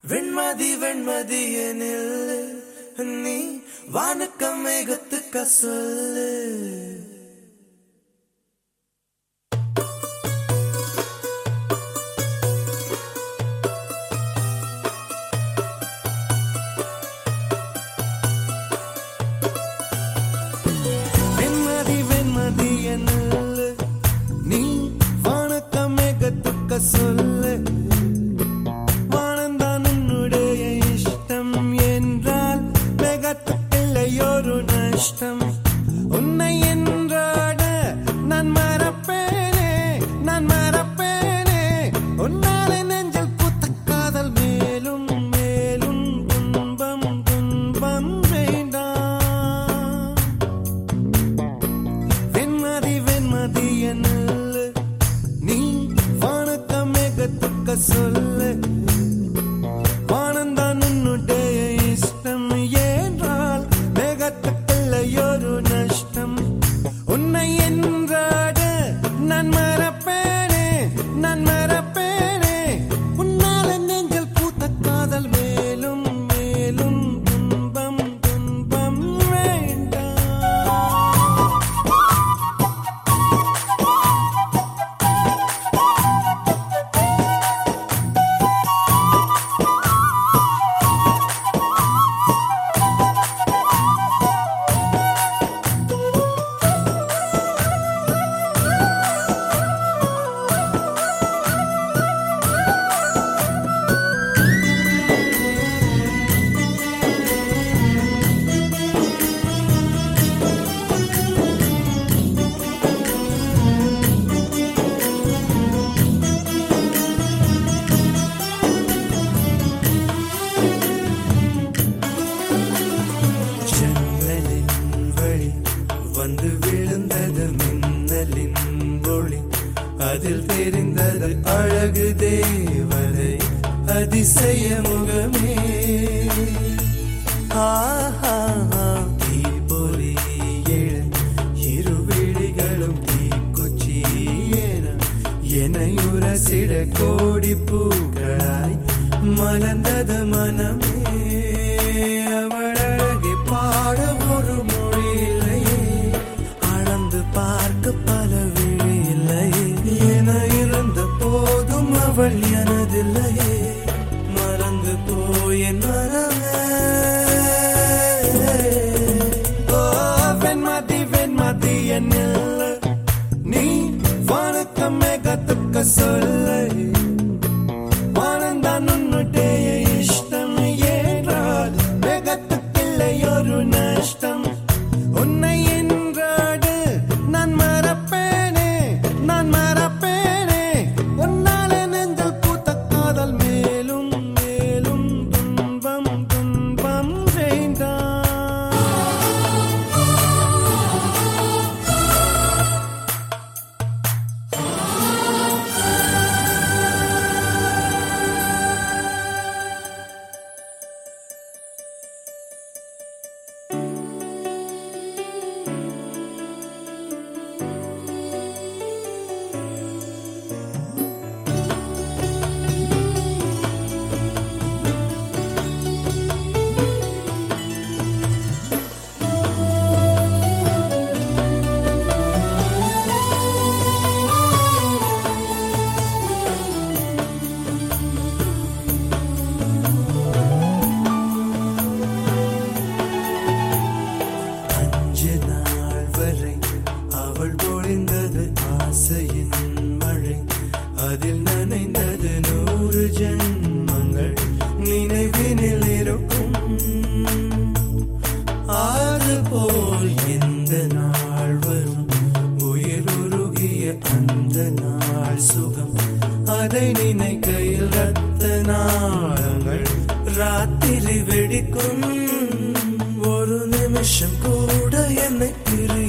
வெண்மதி வெண்மதி எனில் நீ வானுக்க மேகத்துக்க சொல்லு வெண்மதி வெண்மதி எனில் நீ வானுக்க மேகத்துக்க சொல்லு வானந்தான் உன்னுடைய இஷ்டம் என்றால் மேகத்துக்கில்லையொரு நஷ்டம் உன்னை என்றாட நான் மறப்பேனே நான் மறப்பேனே உன்னாலே நெஞ்சில் பூத்த காதல் மேலும் மேலும் துன்பம் துன்பம் வேண்டாம் வெண்மதி வெண்மதி என்னல் நீ வானத்த மேகத்துக்க சொல்லு வானந்தான் உன்னுடைய இஷ்டம் என்றால் மேகத்துக்கில்லையொரு நஷ்டம் உன்னை என்றாட நான் மறப்பேனே நான் மறப்பேனே உன்னால நெஞ்சில் பூத்த காதல் மேலும் மேலும் துன்பம் துன்பம் வேண்டாம் ஜன்னலின் வழி வந்து விழுந்தது மின்னலின் ஒளி அதில் தெரிந்தது அழகு தேவதை அதிசய முகமே ஆஹா தீபொறி எழ இரு விழிகளும் தீக்குச்சி என என்னை உரசிட கோடி பூக்களாய் மலர்ந்தது மனமே அவள் அழகை பாட ஒரு மொழி இல்லையே அளந்து பார்க்க பல விழி இல்லையே என இருந்த போதும் அவள் எனதில்லையே மறந்து போய் என் மனமே ஓ வெண்மதி வெண்மதி என்னில் நீ வானக்க மேகத்துக்க சொல்லை வானந்தான் உன்னுடைய இஷ்டம் என்றால் மேகத்துக்கில்லையொரு நஷ்டம் உன்னை என்றாடு நான் மறப்பேனே நான் மறப்பேனே உன்னாலே நெஞ்சல் பூத்த காதல் மேலும் மேலும் துன்பம் துன்பம் வேண்டாம் அஞ்சு நாள் வரை அவள் பொழிந்தது ஆசையின் மழை அதில் நனைந்தது நூறு ஜென்மங்கள் நினைவினில் இருக்கும் ஆறு போல் எந்த நாள் வரும் உயிர் உருகிய அந்த நாள் சுகம் அதை நினைக்கையில் ரத்த நாளங்கள் ராத்திரி வெடிக்கும் ஒரு நிமிஷம் கூட என்னை பிரி